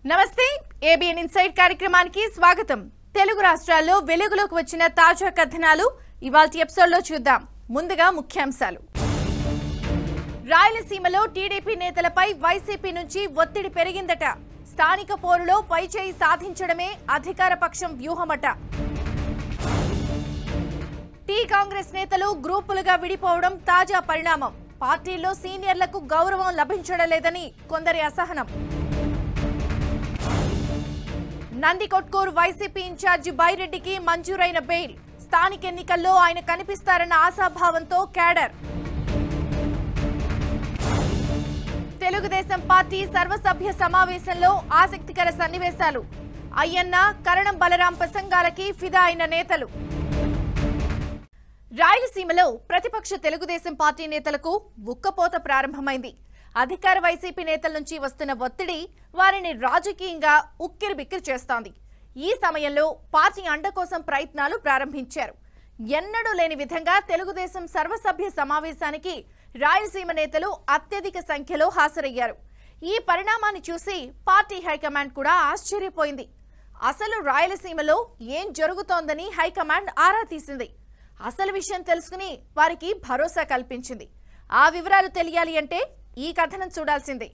నమస్తే ABN inside కార్యక్రమానికి స్వాగతం తెలుగు రాష్ట్రాల్లో వెలుగులోకి వచ్చిన తాజా కథనాలు ఇవాల్టి ఎపిసోడ్ లో చూద్దాం ముందుగా ముఖ్యాంశాలు రాయలసీమలో టీడీపీ నేతలపై వైసీపీ నుంచి ఒత్తిడి పెరిగిందట స్థానిక పోరులో పైచేయి సాధించడమే అధికార పక్షం వ్యూహమట టీ కాంగ్రెస్ నేతలు గ్రూపులుగా విడిపోవడం తాజా పరిణామం పార్టీల్లో సీనియర్లకు గౌరవం లభించడం లేదని కొందరి అసహనం నందికొట్కూరు వైసీపీ ఇన్ఛార్జి బైరెడ్డికి మంజూరైన బెయిల్ స్థానిక ఎన్నికల్లో ఆయన కనిపిస్తారన్న ఆశాభావంతో క్యాడర్ తెలుగుదేశం పార్టీ సర్వసభ్య సమావేశంలో ఆసక్తికర సన్నివేశాలు అయ్యన్న కరణం బలరాం ప్రసంగాలకి ఫిదా అయిన నేతలు రాయలసీమలో ప్రతిపక్ష తెలుగుదేశం పార్టీ నేతలకు ఉక్కపోత ప్రారంభమైంది అధికార వైసీపీ నేతల నుంచి వస్తున్న ఒత్తిడి వారిని రాజకీయంగా ఉక్కిరి బిక్కిరి చేస్తోంది ఈ సమయంలో పార్టీ అండ కోసం ప్రయత్నాలు ప్రారంభించారు ఎన్నడూ లేని విధంగా తెలుగుదేశం సర్వసభ్య సమావేశానికి రాయలసీమ నేతలు అత్యధిక సంఖ్యలో హాజరయ్యారు ఈ పరిణామాన్ని చూసి పార్టీ హైకమాండ్ కూడా ఆశ్చర్యపోయింది అసలు రాయలసీమలో ఏం జరుగుతోందని హైకమాండ్ ఆరా తీసింది అసలు విషయం తెలుసుకుని వారికి భరోసా కల్పించింది ఆ వివరాలు తెలియాలి అంటే ఈ కథనం చూడాల్సిందే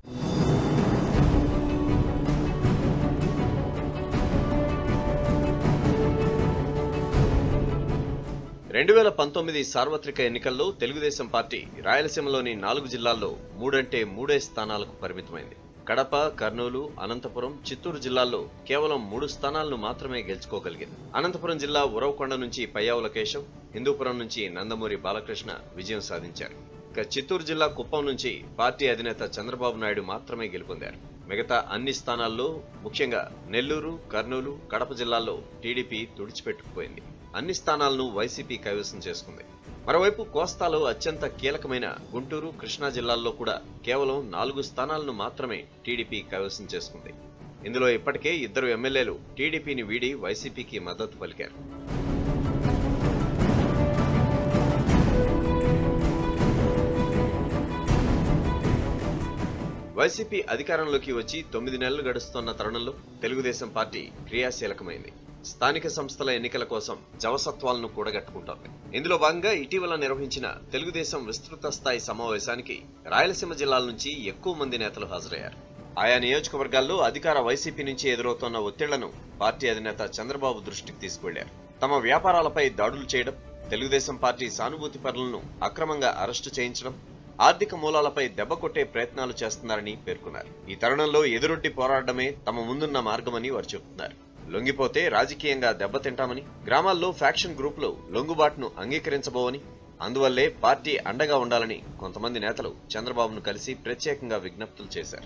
రెండు వేల పంతొమ్మిది సార్వత్రిక ఎన్నికల్లో తెలుగుదేశం పార్టీ రాయలసీమలోని నాలుగు జిల్లాల్లో మూడంటే మూడే స్థానాలకు పరిమితమైంది కడప కర్నూలు అనంతపురం చిత్తూరు జిల్లాల్లో కేవలం మూడు స్థానాలను మాత్రమే గెలుచుకోగలిగింది అనంతపురం జిల్లా ఉరవకొండ నుంచి పయ్యావుల కేశవ్ హిందూపురం నుంచి నందమూరి బాలకృష్ణ విజయం సాధించారు ఇక చిత్తూరు జిల్లా కుప్పం నుంచి పార్టీ అధినేత చంద్రబాబు నాయుడు మాత్రమే గెలుపొందారు మిగతా అన్ని స్థానాల్లో ముఖ్యంగా నెల్లూరు కర్నూలు కడప జిల్లాల్లో టీడీపీ తుడిచిపెట్టుకుపోయింది అన్ని స్థానాలను వైసీపీ కైవసం చేసుకుంది మరోవైపు కోస్తాలో అత్యంత కీలకమైన గుంటూరు కృష్ణా జిల్లాల్లో కూడా కేవలం నాలుగు స్థానాలను మాత్రమే టీడీపీ కైవసం చేసుకుంది ఇందులో ఇప్పటికే ఇద్దరు ఎమ్మెల్యేలు టీడీపీని వీడి వైసీపీకి మద్దతు పలికారు వైసీపీ అధికారంలోకి వచ్చి తొమ్మిది నెలలు గడుస్తున్న తరుణంలో తెలుగుదేశం పార్టీ క్రియాశీలకమైంది స్థానిక సంస్థల ఎన్నికల కోసం జవసత్వాలను కూడగట్టుకుంటోంది ఇందులో భాగంగా ఇటీవల నిర్వహించిన తెలుగుదేశం విస్తృత స్థాయి సమావేశానికి రాయలసీమ జిల్లాల నుంచి ఎక్కువ మంది నేతలు హాజరయ్యారు ఆయా నియోజకవర్గాల్లో అధికార వైసీపీ నుంచి ఎదురవుతోన్న ఒత్తిళ్లను పార్టీ అధినేత చంద్రబాబు దృష్టికి తీసుకువెళ్లారు తమ వ్యాపారాలపై దాడులు చేయడం తెలుగుదేశం పార్టీ సానుభూతి పరులను అక్రమంగా అరెస్టు చేయించడం ఆర్థిక మూలాలపై దెబ్బ కొట్టే ప్రయత్నాలు చేస్తున్నారని పేర్కొన్నారు ఈ తరుణంలో ఎదురొడ్డి పోరాడమే తమ ముందున్న మార్గమని వారు చెబుతున్నారు లొంగిపోతే రాజకీయంగా దెబ్బతింటామని గ్రామాల్లో ఫ్యాక్షన్ గ్రూపులు లొంగుబాటును అంగీకరించబోవని అందువల్లే పార్టీ అండగా ఉండాలని కొంతమంది నేతలు చంద్రబాబును కలిసి ప్రత్యేకంగా విజ్ఞప్తులు చేశారు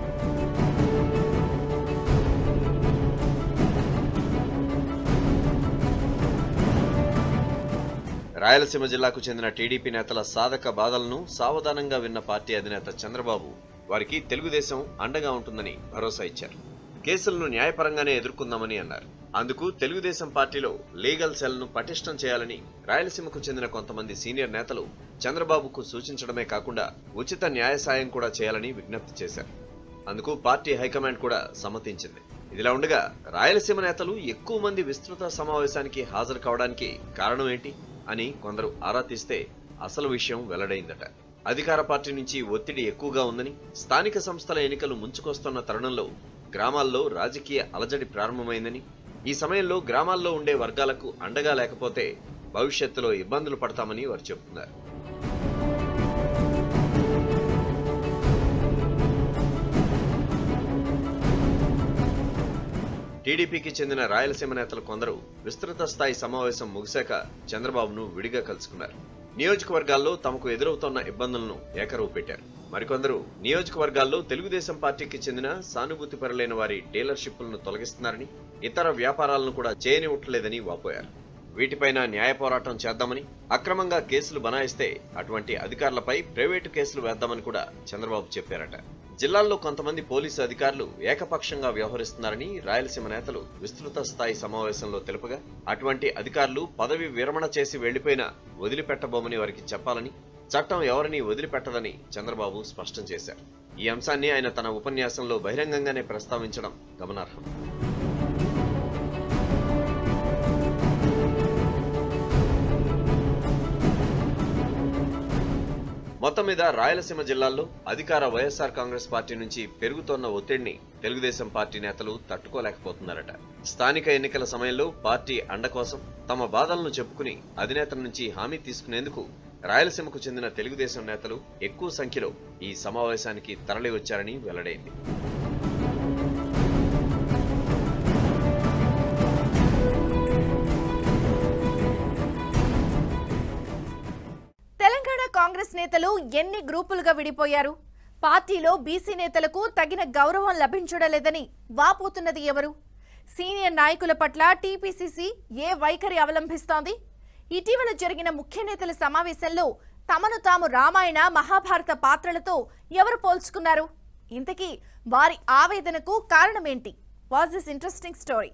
రాయలసీమ జిల్లాకు చెందిన టీడీపీ నేతల సాధక బాధలను సావధానంగా విన్న పార్టీ అధినేత చంద్రబాబు వారికి తెలుగుదేశం అండగా ఉంటుందని భరోసా ఇచ్చారు కేసులను న్యాయపరంగానే ఎదుర్కొందామని అన్నారు అందుకు తెలుగుదేశం పార్టీలో లీగల్ సెల్ ను పటిష్టం చేయాలని రాయలసీమకు చెందిన కొంతమంది సీనియర్ నేతలు చంద్రబాబుకు సూచించడమే కాకుండా ఉచిత న్యాయ సాయం కూడా చేయాలని విజ్ఞప్తి చేశారు అందుకు పార్టీ హైకమాండ్ కూడా సమ్మతించింది ఇదిలా ఉండగా రాయలసీమ నేతలు ఎక్కువ మంది విస్తృత సమావేశానికి హాజరు కావడానికి కారణం ఏంటి అని కొందరు ఆరా తీస్తే అసలు విషయం వెల్లడైందట అధికార పార్టీ నుంచి ఒత్తిడి ఎక్కువగా ఉందని స్థానిక సంస్థల ఎన్నికలు ముంచుకొస్తున్న తరుణంలో గ్రామాల్లో రాజకీయ అలజడి ప్రారంభమైందని ఈ సమయంలో గ్రామాల్లో ఉండే వర్గాలకు అండగా లేకపోతే భవిష్యత్తులో ఇబ్బందులు పడతామని వారు చెబుతున్నారు టీడీపీకి చెందిన రాయలసీమ నేతలు కొందరు విస్తృత స్థాయి సమావేశం ముగిశాక చంద్రబాబును విడిగా కలుసుకున్నారు నియోజకవర్గాల్లో తమకు ఎదురవుతోన్న ఇబ్బందులను ఏకరువు పెట్టారు మరికొందరు నియోజకవర్గాల్లో తెలుగుదేశం పార్టీకి చెందిన సానుభూతిపరులైన వారి డీలర్షిప్లను తొలగిస్తున్నారని ఇతర వ్యాపారాలను కూడా చేయనివ్వట్లేదని వాపోయారు వీటిపైన న్యాయ పోరాటం చేద్దామని అక్రమంగా కేసులు బనాయిస్తే అటువంటి అధికారులపై ప్రైవేటు కేసులు వేద్దామని కూడా చంద్రబాబు చెప్పారట జిల్లాల్లో కొంతమంది పోలీసు అధికారులు ఏకపక్షంగా వ్యవహరిస్తున్నారని రాయలసీమ నేతలు విస్తృత స్థాయి సమావేశంలో తెలుపగా అటువంటి అధికారులు పదవి విరమణ చేసి వెళ్లిపోయినా వదిలిపెట్టబోమని వారికి చెప్పాలని చట్టం ఎవరిని వదిలిపెట్టదని చంద్రబాబు స్పష్టం చేశారు ఈ అంశాన్ని ఆయన తన ఉపన్యాసంలో బహిరంగంగానే ప్రస్తావించడం గమనార్హం మొత్తం మీద రాయలసీమ జిల్లాల్లో అధికార వైఎస్ఆర్ కాంగ్రెస్ పార్టీ నుంచి పెరుగుతోన్న ఒత్తిడిని తెలుగుదేశం పార్టీ నేతలు తట్టుకోలేకపోతున్నారట స్థానిక ఎన్నికల సమయంలో పార్టీ అండ కోసం తమ బాధలను చెప్పుకుని అధినేతల నుంచి హామీ తీసుకునేందుకు రాయలసీమకు చెందిన తెలుగుదేశం నేతలు ఎక్కువ సంఖ్యలో ఈ సమావేశానికి తరలి వచ్చారని వెల్లడైంది తెలంగాణ కాంగ్రెస్ నేతలు ఎన్ని గ్రూపులుగా విడిపోయారు పార్టీలో బీసీ నేతలకు తగిన గౌరవం లభించడం లేదని వాపోతున్నది ఎవరు సీనియర్ నాయకుల పట్ల టీపీసీసీ ఏ వైఖరి అవలంబిస్తోంది ఇటీవల జరిగిన ముఖ్య నేతల సమావేశంలో తమను తాము రామాయణ మహాభారత పాత్రలతో ఎవరు పోల్చుకున్నారు ఇంతకీ వారి ఆవేదనకు కారణమేంటి వాజ్ దిస్ ఇంట్రెస్టింగ్ స్టోరీ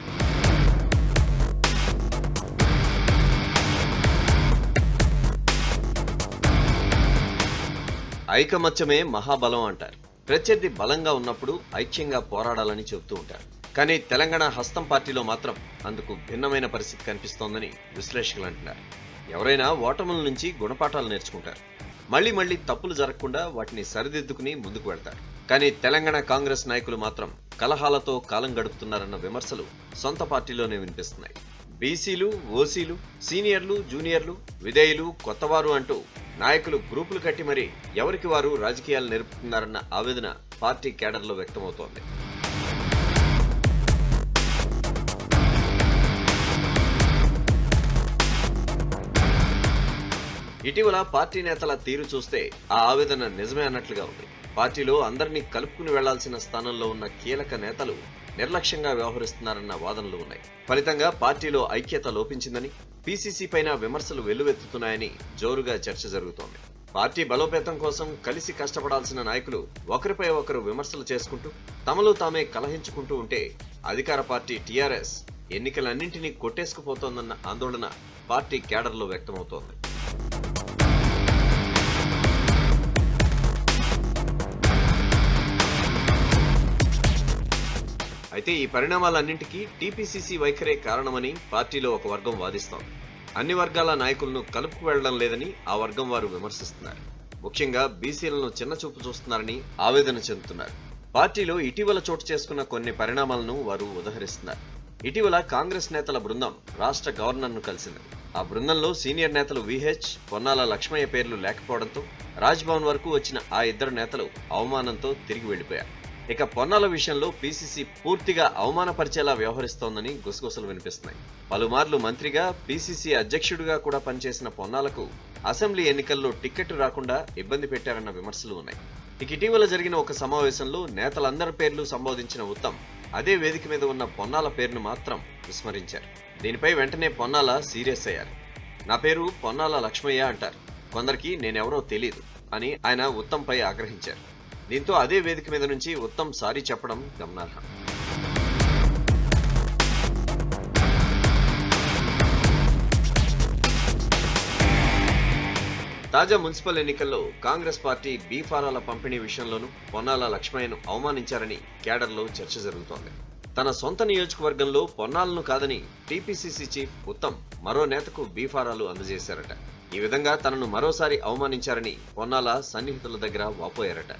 ఐకమత్యమే మహాబలం అంటారు ప్రత్యర్థి బలంగా ఉన్నప్పుడు ఐక్యంగా పోరాడాలని చెబుతూ ఉంటారు కానీ తెలంగాణ హస్తం పార్టీలో మాత్రం అందుకు భిన్నమైన పరిస్థితి కనిపిస్తోందని విశ్లేషకులు అంటున్నారు ఎవరైనా ఓటముల నుంచి గుణపాఠాలు నేర్చుకుంటారు మళ్ళీ మళ్ళీ తప్పులు జరగకుండా వాటిని సరిదిద్దుకుని ముందుకు వెళ్తారు కానీ తెలంగాణ కాంగ్రెస్ నాయకులు మాత్రం కలహాలతో కాలం గడుపుతున్నారన్న విమర్శలు సొంత పార్టీలోనే వినిపిస్తున్నాయి బీసీలు ఓసీలు సీనియర్లు జూనియర్లు విధేయులు కొత్తవారు అంటూ నాయకులు గ్రూపులు కట్టి మరీ ఎవరికి వారు రాజకీయాలు నేర్పుతున్నారన్న ఆవేదన పార్టీ కేడర్లో వ్యక్తమవుతోంది ఇటీవల పార్టీ నేతల తీరు చూస్తే ఆ ఆవేదన నిజమే అన్నట్లుగా ఉంది పార్టీలో అందరినీ కలుపుకుని వెళ్లాల్సిన స్థానంలో ఉన్న కీలక నేతలు నిర్లక్ష్యంగా వ్యవహరిస్తున్నారన్న వాదనలు ఉన్నాయి ఫలితంగా పార్టీలో ఐక్యత లోపించిందని పీసీసీ పైన విమర్శలు వెల్లువెత్తుతున్నాయని జోరుగా చర్చ జరుగుతోంది పార్టీ బలోపేతం కోసం కలిసి కష్టపడాల్సిన నాయకులు ఒకరిపై ఒకరు విమర్శలు చేసుకుంటూ తమలో తామే కలహించుకుంటూ ఉంటే అధికార పార్టీ టీఆర్ఎస్ ఎన్నికలన్నింటినీ కొట్టేసుకుపోతోందన్న ఆందోళన పార్టీ కేడర్లో వ్యక్తమవుతోంది అయితే ఈ పరిణామాలన్నింటికీ టీపీసీసీ వైఖరే కారణమని పార్టీలో ఒక వర్గం వాదిస్తోంది అన్ని వర్గాల నాయకులను కలుపుకు వెళ్లడం లేదని ఆ వర్గం వారు విమర్శిస్తున్నారు ముఖ్యంగా బీసీలను చిన్నచూపు చూస్తున్నారని ఆవేదన చెందుతున్నారు పార్టీలో ఇటీవల చోటు చేసుకున్న కొన్ని పరిణామాలను వారు ఉదహరిస్తున్నారు ఇటీవల కాంగ్రెస్ నేతల బృందం రాష్ట్ర గవర్నర్ను కలిసింది ఆ బృందంలో సీనియర్ నేతలు విహెచ్ పొన్నాల లక్ష్మయ్య పేర్లు లేకపోవడంతో రాజ్భవన్ వరకు వచ్చిన ఆ ఇద్దరు నేతలు అవమానంతో తిరిగి వెళ్లిపోయారు ఇక పొన్నాల విషయంలో పీసీసీ పూర్తిగా అవమానపరిచేలా వ్యవహరిస్తోందని గుసగుసలు వినిపిస్తున్నాయి పలుమార్లు మంత్రిగా పీసీసీ అధ్యక్షుడిగా కూడా పనిచేసిన పొన్నాలకు అసెంబ్లీ ఎన్నికల్లో టిక్కెట్ రాకుండా ఇబ్బంది పెట్టారన్న విమర్శలు ఉన్నాయి ఇక ఇటీవల జరిగిన ఒక సమావేశంలో నేతలందరి పేర్లు సంబోధించిన ఉత్తమ్ అదే వేదిక మీద ఉన్న పొన్నాల పేరును మాత్రం విస్మరించారు దీనిపై వెంటనే పొన్నాల సీరియస్ అయ్యారు నా పేరు పొన్నాల లక్ష్మయ్య అంటారు కొందరికి నేనెవరో తెలియదు అని ఆయన ఉత్తమ్పై ఆగ్రహించారు దీంతో అదే వేదిక మీద నుంచి ఉత్తమ్ సారీ చెప్పడం గమనార్హం తాజా మున్సిపల్ ఎన్నికల్లో కాంగ్రెస్ పార్టీ బీఫారాల పంపిణీ విషయంలోనూ పొన్నాల లక్ష్మయ్యను అవమానించారని కేడర్లో చర్చ జరుగుతోంది తన సొంత నియోజకవర్గంలో పొన్నాలను కాదని టీపీసీసీ చీఫ్ ఉత్తమ్ మరో నేతకు బీఫారాలు అందజేశారట ఈ విధంగా తనను మరోసారి అవమానించారని పొన్నాల సన్నిహితుల దగ్గర వాపోయారట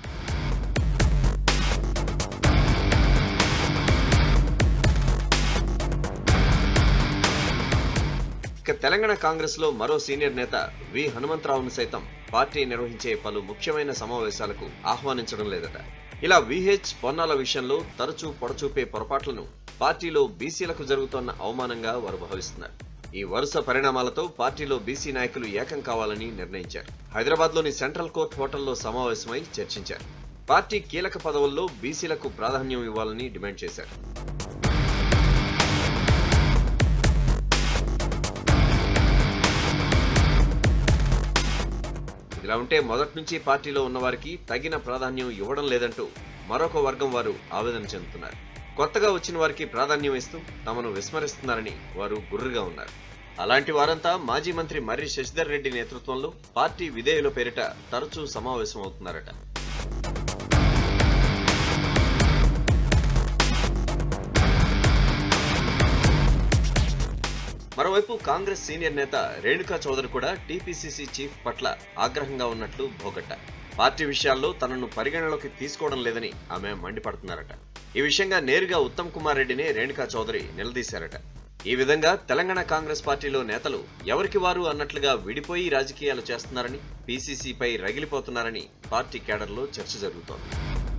ఇక తెలంగాణ కాంగ్రెస్ లో మరో సీనియర్ నేత వి హనుమంతరావును సైతం పార్టీ నిర్వహించే పలు ముఖ్యమైన సమావేశాలకు ఆహ్వానించడం లేదట ఇలా విహెచ్ పొన్నాల విషయంలో తరచూ పొడచూపే పొరపాట్లను పార్టీలో బీసీలకు జరుగుతోన్న అవమానంగా వారు భావిస్తున్నారు ఈ వరుస పరిణామాలతో పార్టీలో బీసీ నాయకులు ఏకం కావాలని నిర్ణయించారు హైదరాబాద్ లోని సెంట్రల్ కోర్ట్ హోటల్లో సమావేశమై చర్చించారు పార్టీ కీలక పదవుల్లో బీసీలకు ప్రాధాన్యం ఇవ్వాలని డిమాండ్ చేశారు ఇలా ఉంటే మొదటి నుంచి పార్టీలో ఉన్నవారికి తగిన ప్రాధాన్యం ఇవ్వడం లేదంటూ మరొక వర్గం వారు ఆవేదన చెందుతున్నారు కొత్తగా వచ్చిన వారికి ప్రాధాన్యం ఇస్తూ తమను విస్మరిస్తున్నారని వారు గుర్రుగా ఉన్నారు అలాంటి వారంతా మాజీ మంత్రి మర్రి శశిధర్ రెడ్డి నేతృత్వంలో పార్టీ విధేయుల పేరిట తరచూ సమావేశమవుతున్నారట మరోవైపు కాంగ్రెస్ సీనియర్ నేత రేణుకా చౌదరి కూడా టీపీసీసీ చీఫ్ పట్ల ఆగ్రహంగా ఉన్నట్లు భోగట్టారు పార్టీ విషయాల్లో తనను పరిగణలోకి తీసుకోవడం లేదని ఆమె మండిపడుతున్నారట ఈ విషయంగా నేరుగా ఉత్తమ్ కుమార్ రెడ్డిని రేణుకా చౌదరి నిలదీశారట ఈ విధంగా తెలంగాణ కాంగ్రెస్ పార్టీలో నేతలు ఎవరికి వారు అన్నట్లుగా విడిపోయి రాజకీయాలు చేస్తున్నారని పీసీసీపై రగిలిపోతున్నారని పార్టీ కేడర్లో చర్చ జరుగుతోంది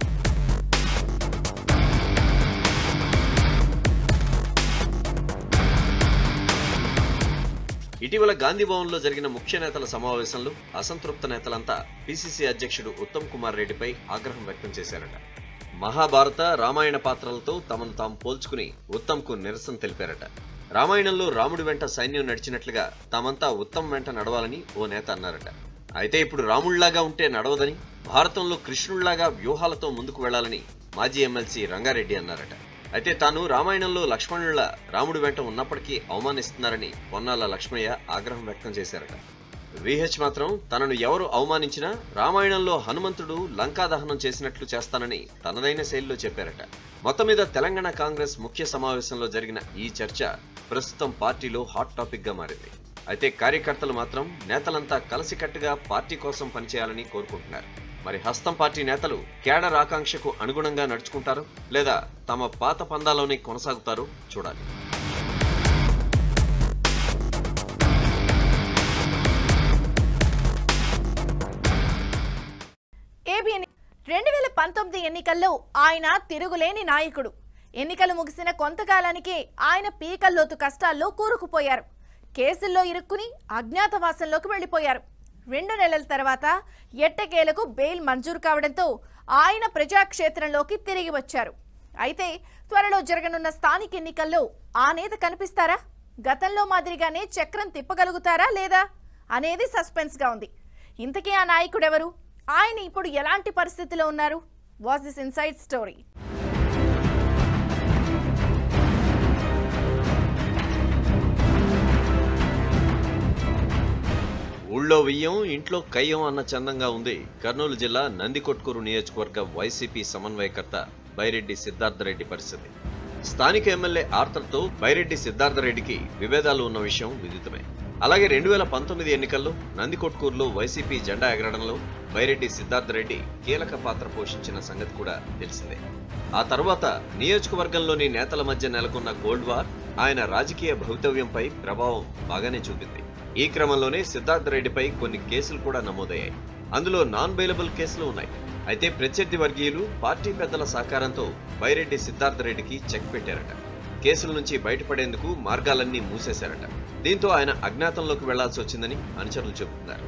ఇటీవల గాంధీ భవన్లో జరిగిన ముఖ్య నేతల సమావేశంలో అసంతృప్త నేతలంతా పిసిసి అధ్యక్షుడు ఉత్తమ్ కుమార్ రెడ్డిపై ఆగ్రహం వ్యక్తం చేశారట మహాభారత రామాయణ పాత్రలతో తమను తాము పోల్చుకుని ఉత్తమ్కు నిరసన తెలిపారట రామాయణంలో రాముడి వెంట సైన్యం నడిచినట్లుగా తామంతా ఉత్తమ్ వెంట నడవాలని ఓ నేత అన్నారట అయితే ఇప్పుడు రాముళ్లాగా ఉంటే నడవదని భారతంలో కృష్ణుళ్లాగా వ్యూహాలతో ముందుకు వెళ్లాలని మాజీ ఎమ్మెల్సీ రంగారెడ్డి అన్నారట అయితే తాను రామాయణంలో లక్ష్మణుల రాముడి వెంట ఉన్నప్పటికీ అవమానిస్తున్నారని పొన్నాల లక్ష్మయ్య ఆగ్రహం వ్యక్తం చేశారట విహెచ్ మాత్రం తనను ఎవరు అవమానించినా రామాయణంలో హనుమంతుడు లంకా దహనం చేసినట్లు చేస్తానని తనదైన శైలిలో చెప్పారట మొత్తం మీద తెలంగాణ కాంగ్రెస్ ముఖ్య సమావేశంలో జరిగిన ఈ చర్చ ప్రస్తుతం పార్టీలో హాట్ టాపిక్ గా మారింది అయితే కార్యకర్తలు మాత్రం నేతలంతా కలిసికట్టుగా పార్టీ కోసం పనిచేయాలని కోరుకుంటున్నారు మరి హస్తం పార్టీ నేతలు కేడర్ ఆకాంక్షకు అనుగుణంగా నడుచుకుంటారు లేదా తమ పాత పందాలోనే కొనసాగుతారో చూడాలి ఏబిఎన్ రెండు వేల పంతొమ్మిది ఎన్నికల్లో ఆయన తిరుగులేని నాయకుడు ఎన్నికలు ముగిసిన కొంతకాలానికే ఆయన పీకల్లోతు కష్టాల్లో కూరుకుపోయారు కేసుల్లో ఇరుక్కుని అజ్ఞాతవాసంలోకి వెళ్లిపోయారు రెండు నెలల తర్వాత ఎట్టకేలకు బెయిల్ మంజూరు కావడంతో ఆయన ప్రజాక్షేత్రంలోకి తిరిగి వచ్చారు అయితే త్వరలో జరగనున్న స్థానిక ఎన్నికల్లో ఆ నేత కనిపిస్తారా గతంలో మాదిరిగానే చక్రం తిప్పగలుగుతారా లేదా అనేది సస్పెన్స్ గా ఉంది ఇంతకీ ఆ నాయకుడెవరు ఆయన ఇప్పుడు ఎలాంటి పరిస్థితిలో ఉన్నారు వాస్ దిస్ ఇన్సైడ్ స్టోరీ ఊళ్ళో వియ్యం ఇంట్లో కయ్యం అన్న చందంగా ఉంది కర్నూలు జిల్లా నందికొట్కూరు నియోజకవర్గ వైసీపీ సమన్వయకర్త బైరెడ్డి సిద్ధార్థరెడ్డి పరిస్థితి స్థానిక ఎమ్మెల్యే ఆర్తర్తో బైరెడ్డి సిద్ధార్థరెడ్డికి విభేదాలు ఉన్న విషయం విదితమే అలాగే రెండు వేల పంతొమ్మిది ఎన్నికల్లో నందికొట్కూరులో వైసీపీ జెండా ఎగరడంలో బైరెడ్డి సిద్ధార్థరెడ్డి కీలక పాత్ర పోషించిన సంగతి కూడా తెలిసిందే ఆ తర్వాత నియోజకవర్గంలోని నేతల మధ్య నెలకొన్న గోల్డ్ వార్ ఆయన రాజకీయ భవితవ్యంపై ప్రభావం బాగానే చూపింది ఈ క్రమంలోనే సిద్ధార్థ రెడ్డిపై కొన్ని కేసులు కూడా నమోదయ్యాయి అందులో నాన్ బెయిలబుల్ కేసులు ఉన్నాయి అయితే ప్రత్యర్థి వర్గీయులు పార్టీ పెద్దల సహకారంతో బైరెడ్డి సిద్ధార్థ రెడ్డికి చెక్ పెట్టారట కేసుల నుంచి బయటపడేందుకు మార్గాలన్నీ మూసేశారట దీంతో ఆయన అజ్ఞాతంలోకి వెళ్లాల్సి వచ్చిందని అనుచరులు చెబుతున్నారు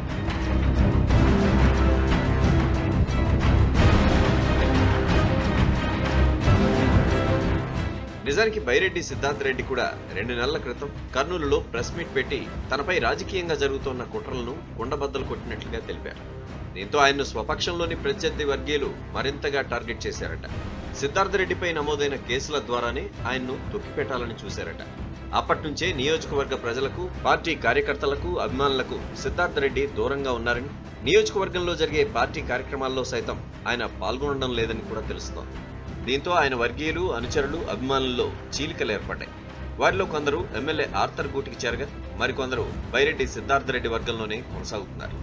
నిజానికి బైరెడ్డి సిద్ధార్థ రెడ్డి కూడా రెండు నెలల క్రితం కర్నూలులో ప్రెస్ మీట్ పెట్టి తనపై రాజకీయంగా జరుగుతున్న కుట్రలను కుండబద్దలు కొట్టినట్లుగా తెలిపారు దీంతో ఆయన్ను స్వపక్షంలోని ప్రత్యర్థి వర్గీయులు మరింతగా టార్గెట్ చేశారట సిద్ధార్థ రెడ్డిపై నమోదైన కేసుల ద్వారానే ఆయన్ను తొక్కిపెట్టాలని చూశారట అప్పటి నుంచే నియోజకవర్గ ప్రజలకు పార్టీ కార్యకర్తలకు అభిమానులకు సిద్ధార్థ రెడ్డి దూరంగా ఉన్నారని నియోజకవర్గంలో జరిగే పార్టీ కార్యక్రమాల్లో సైతం ఆయన పాల్గొనడం లేదని కూడా తెలుస్తోంది దీంతో ఆయన వర్గీయులు అనుచరులు అభిమానుల్లో చీలికలు ఏర్పడ్డాయి వారిలో కొందరు ఎమ్మెల్యే ఆర్థర్ గూటికి చేరగా మరికొందరు బైరెడ్డి సిద్ధార్థ రెడ్డి వర్గంలోనే కొనసాగుతున్నారు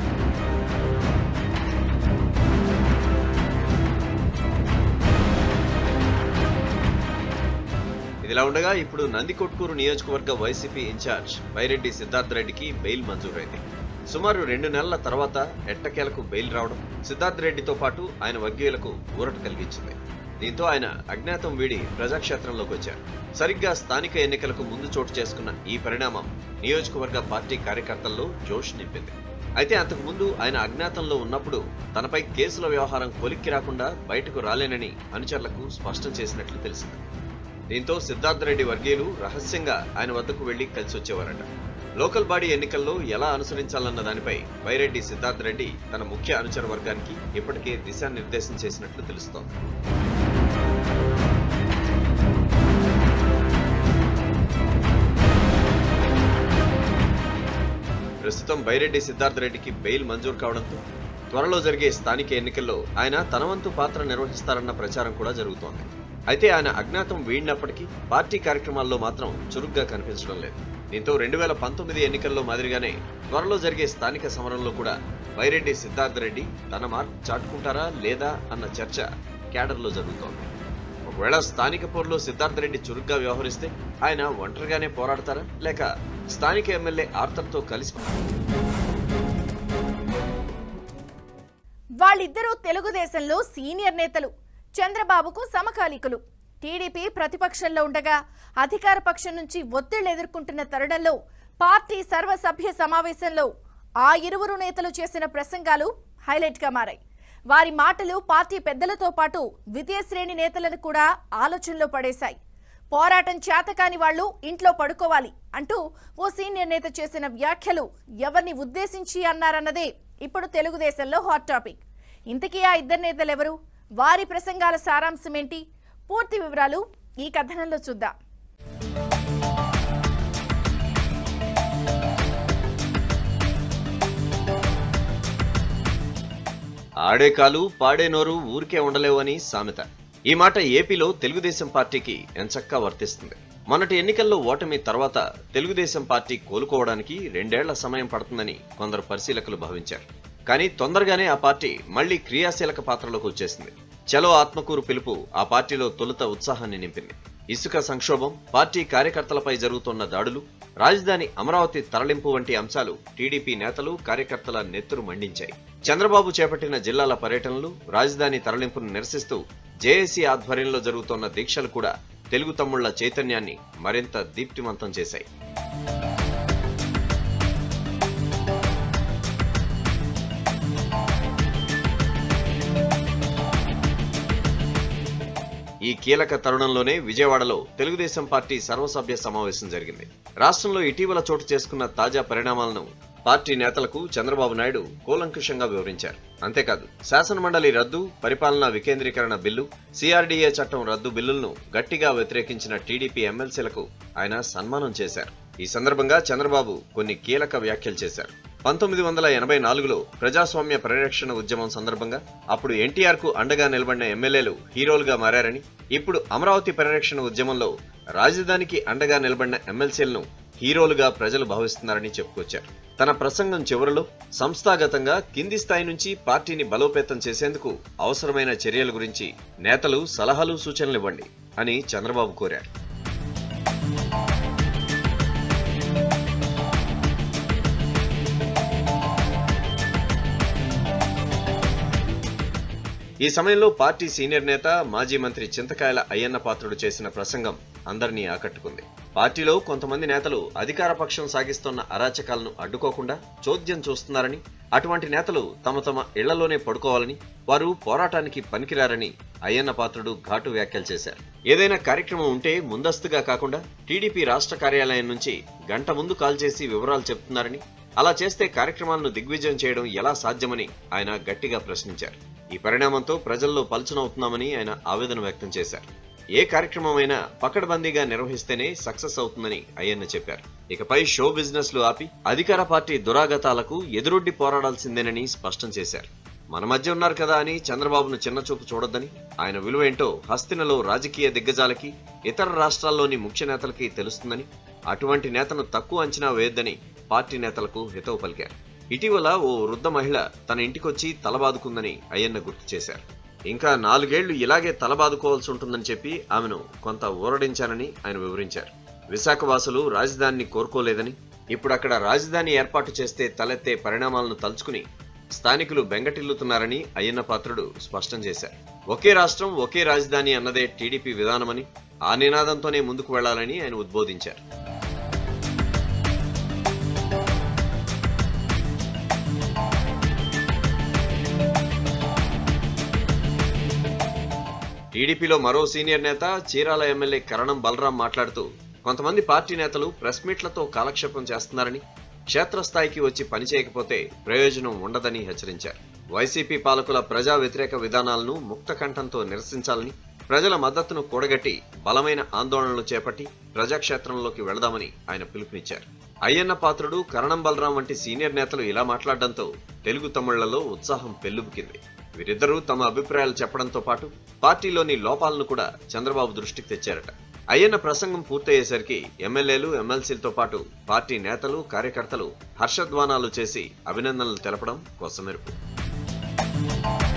ఇదిలా ఉండగా ఇప్పుడు నందికొట్కూరు నియోజకవర్గ వైసీపీ ఇన్ఛార్జ్ బైరెడ్డి సిద్ధార్థ రెడ్డికి బెయిల్ మంజూరైంది సుమారు రెండు నెలల తర్వాత ఎట్టకేలకు బెయిల్ రావడం సిద్ధార్థ రెడ్డితో పాటు ఆయన వర్గీయులకు ఊరట కలిగించింది దీంతో ఆయన అజ్ఞాతం వీడి ప్రజాక్షేత్రంలోకి వచ్చారు సరిగ్గా స్థానిక ఎన్నికలకు ముందు చోటు చేసుకున్న ఈ పరిణామం నియోజకవర్గ పార్టీ కార్యకర్తల్లో జోష్ నింపింది అయితే అంతకు ముందు ఆయన అజ్ఞాతంలో ఉన్నప్పుడు తనపై కేసుల వ్యవహారం కొలిక్కి రాకుండా బయటకు రాలేనని అనుచరులకు స్పష్టం చేసినట్లు తెలిసింది దీంతో సిద్ధార్థ రెడ్డి వర్గీయులు రహస్యంగా ఆయన వద్దకు వెళ్లి కలిసి వచ్చేవారట లోకల్ బాడీ ఎన్నికల్లో ఎలా అనుసరించాలన్న దానిపై బైరెడ్డి సిద్ధార్థ రెడ్డి తన ముఖ్య అనుచర వర్గానికి ఇప్పటికే దిశానిర్దేశం చేసినట్లు తెలుస్తోంది ప్రస్తుతం బైరెడ్డి సిద్ధార్థ రెడ్డికి బెయిల్ మంజూరు కావడంతో త్వరలో జరిగే స్థానిక ఎన్నికల్లో ఆయన తన వంతు పాత్ర నిర్వహిస్తారన్న ప్రచారం కూడా జరుగుతోంది అయితే ఆయన అజ్ఞాతం వీడినప్పటికీ పార్టీ కార్యక్రమాల్లో మాత్రం చురుగ్గా కనిపించడం లేదు దీంతో రెండు వేల పంతొమ్మిది ఎన్నికల్లో మాదిరిగానే త్వరలో జరిగే స్థానిక సమరంలో కూడా వైరెడ్డి సిద్ధార్థ రెడ్డి తన మార్క్ చాటుకుంటారా లేదా అన్న చర్చ క్యాడర్లో జరుగుతోంది ఒకవేళ స్థానిక పోరులో సిద్ధార్థ రెడ్డి చురుగ్గా వ్యవహరిస్తే ఆయన ఒంటరిగానే పోరాడతారా లేక స్థానిక ఎమ్మెల్యే ఆర్థర్తో కలిసి వాళ్ళిద్దరూ తెలుగుదేశంలో సీనియర్ నేతలు చంద్రబాబుకు సమకాలీకులు టీడీపీ ప్రతిపక్షంలో ఉండగా అధికార పక్షం నుంచి ఒత్తిళ్లు ఎదుర్కొంటున్న తరుణంలో పార్టీ సర్వసభ్య సమావేశంలో ఆ ఇరువురు నేతలు చేసిన ప్రసంగాలు హైలైట్ గా మారాయి వారి మాటలు పార్టీ పెద్దలతో పాటు ద్వితీయ శ్రేణి నేతలను కూడా ఆలోచనలో పడేశాయి పోరాటం చేతకాని వాళ్ళు ఇంట్లో పడుకోవాలి అంటూ ఓ సీనియర్ నేత చేసిన వ్యాఖ్యలు ఎవరిని ఉద్దేశించి అన్నారన్నదే ఇప్పుడు తెలుగుదేశంలో హాట్ టాపిక్ ఇంతకీ ఆ ఇద్దరు నేతలు ఎవరు వారి ప్రసంగాల సారాంశం ఏంటి పూర్తి వివరాలు ఈ కథనంలో చూద్దాం ఆడే కాలు పాడే నోరు ఊరికే ఉండలేవు అని సామెత ఈ మాట ఏపీలో తెలుగుదేశం పార్టీకి ఎంచక్కా వర్తిస్తుంది మొన్నటి ఎన్నికల్లో ఓటమి తర్వాత తెలుగుదేశం పార్టీ కోలుకోవడానికి రెండేళ్ల సమయం పడుతుందని కొందరు పరిశీలకులు భావించారు కానీ తొందరగానే ఆ పార్టీ మళ్లీ క్రియాశీలక పాత్రలోకి వచ్చేసింది చలో ఆత్మకూరు పిలుపు ఆ పార్టీలో తొలుత ఉత్సాహాన్ని నింపింది ఇసుక సంక్షోభం పార్టీ కార్యకర్తలపై జరుగుతున్న దాడులు రాజధాని అమరావతి తరలింపు వంటి అంశాలు టీడీపీ నేతలు కార్యకర్తల నెత్తురు మండించాయి చంద్రబాబు చేపట్టిన జిల్లాల పర్యటనలు రాజధాని తరలింపును నిరసిస్తూ జేఏసీ ఆధ్వర్యంలో జరుగుతోన్న దీక్షలు కూడా తెలుగు తమ్ముళ్ల చైతన్యాన్ని మరింత దీప్తిమంతం చేశాయి ఈ కీలక తరుణంలోనే విజయవాడలో తెలుగుదేశం పార్టీ సర్వసభ్య సమావేశం జరిగింది రాష్ట్రంలో ఇటీవల చోటు చేసుకున్న తాజా పరిణామాలను పార్టీ నేతలకు చంద్రబాబు నాయుడు కూలంకుషంగా వివరించారు అంతేకాదు శాసనమండలి రద్దు పరిపాలనా వికేంద్రీకరణ బిల్లు సిఆర్డీఏ చట్టం రద్దు బిల్లులను గట్టిగా వ్యతిరేకించిన టీడీపీ ఎమ్మెల్సీలకు ఆయన సన్మానం చేశారు ఈ సందర్భంగా చంద్రబాబు కొన్ని కీలక వ్యాఖ్యలు చేశారు పంతొమ్మిది వందల ఎనభై నాలుగులో ప్రజాస్వామ్య పరిరక్షణ ఉద్యమం సందర్భంగా అప్పుడు ఎన్టీఆర్ కు అండగా నిలబడిన ఎమ్మెల్యేలు హీరోలుగా మారారని ఇప్పుడు అమరావతి పరిరక్షణ ఉద్యమంలో రాజధానికి అండగా నిలబడిన ఎమ్మెల్సీలను హీరోలుగా ప్రజలు భావిస్తున్నారని చెప్పుకొచ్చారు తన ప్రసంగం చివరిలో సంస్థాగతంగా కింది స్థాయి నుంచి పార్టీని బలోపేతం చేసేందుకు అవసరమైన చర్యల గురించి నేతలు సలహాలు సూచనలు ఇవ్వండి అని చంద్రబాబు కోరారు ఈ సమయంలో పార్టీ సీనియర్ నేత మాజీ మంత్రి చింతకాయల అయ్యన్న పాత్రుడు చేసిన ప్రసంగం అందరినీ ఆకట్టుకుంది పార్టీలో కొంతమంది నేతలు అధికార పక్షం సాగిస్తున్న అరాచకాలను అడ్డుకోకుండా చోద్యం చూస్తున్నారని అటువంటి నేతలు తమ తమ ఇళ్లలోనే పడుకోవాలని వారు పోరాటానికి పనికిరారని అయ్యన్న పాత్రుడు ఘాటు వ్యాఖ్యలు చేశారు ఏదైనా కార్యక్రమం ఉంటే ముందస్తుగా కాకుండా టీడీపీ రాష్ట్ర కార్యాలయం నుంచి గంట ముందు కాల్ చేసి వివరాలు చెప్తున్నారని అలా చేస్తే కార్యక్రమాలను దిగ్విజయం చేయడం ఎలా సాధ్యమని ఆయన గట్టిగా ప్రశ్నించారు ఈ పరిణామంతో ప్రజల్లో పలుచనవుతున్నామని ఆయన ఆవేదన వ్యక్తం చేశారు ఏ కార్యక్రమమైనా పకడ్బందీగా నిర్వహిస్తేనే సక్సెస్ అవుతుందని అయ్యన్న చెప్పారు ఇకపై షో బిజినెస్ లు ఆపి అధికార పార్టీ దురాగతాలకు ఎదురొడ్డి పోరాడాల్సిందేనని స్పష్టం చేశారు మన మధ్య ఉన్నారు కదా అని చంద్రబాబును చిన్నచూపు చూడొద్దని ఆయన విలువేంటో హస్తినలో రాజకీయ దిగ్గజాలకి ఇతర రాష్ట్రాల్లోని ముఖ్య నేతలకి తెలుస్తుందని అటువంటి నేతను తక్కువ అంచనా వేయొద్దని పార్టీ నేతలకు హితవు పలికారు ఇటీవల ఓ వృద్ధ మహిళ తన ఇంటికొచ్చి తలబాదుకుందని అయ్యన్న గుర్తు చేశారు ఇంకా నాలుగేళ్లు ఇలాగే తలబాదుకోవాల్సి ఉంటుందని చెప్పి ఆమెను కొంత ఊరడించానని ఆయన వివరించారు విశాఖవాసులు రాజధానిని కోరుకోలేదని ఇప్పుడు అక్కడ రాజధాని ఏర్పాటు చేస్తే తలెత్తే పరిణామాలను తలుచుకుని స్థానికులు బెంగటిల్లుతున్నారని అయ్యన్న పాత్రుడు స్పష్టం చేశారు ఒకే రాష్ట్రం ఒకే రాజధాని అన్నదే టీడీపీ విధానమని ఆ నినాదంతోనే ముందుకు వెళ్లాలని ఆయన ఉద్బోధించారు టీడీపీలో మరో సీనియర్ నేత చీరాల ఎమ్మెల్యే కరణం బలరాం మాట్లాడుతూ కొంతమంది పార్టీ నేతలు ప్రెస్ మీట్లతో కాలక్షేపం చేస్తున్నారని క్షేత్రస్థాయికి వచ్చి పనిచేయకపోతే ప్రయోజనం ఉండదని హెచ్చరించారు వైసీపీ పాలకుల ప్రజా వ్యతిరేక విధానాలను ముక్త కంఠంతో నిరసించాలని ప్రజల మద్దతును కూడగట్టి బలమైన ఆందోళనలు చేపట్టి ప్రజాక్షేత్రంలోకి వెళదామని ఆయన పిలుపునిచ్చారు అయ్యన్న పాత్రుడు కరణం బలరాం వంటి సీనియర్ నేతలు ఇలా మాట్లాడడంతో తెలుగు తమిళ్లలో ఉత్సాహం పెల్లుబుకింది వీరిద్దరూ తమ అభిప్రాయాలు చెప్పడంతో పాటు పార్టీలోని లోపాలను కూడా చంద్రబాబు దృష్టికి తెచ్చారట అయ్యన్న ప్రసంగం పూర్తయ్యేసరికి ఎమ్మెల్యేలు ఎమ్మెల్సీలతో పాటు పార్టీ నేతలు కార్యకర్తలు హర్షధ్వానాలు చేసి అభినందనలు తెలపడం కొసమెరుపు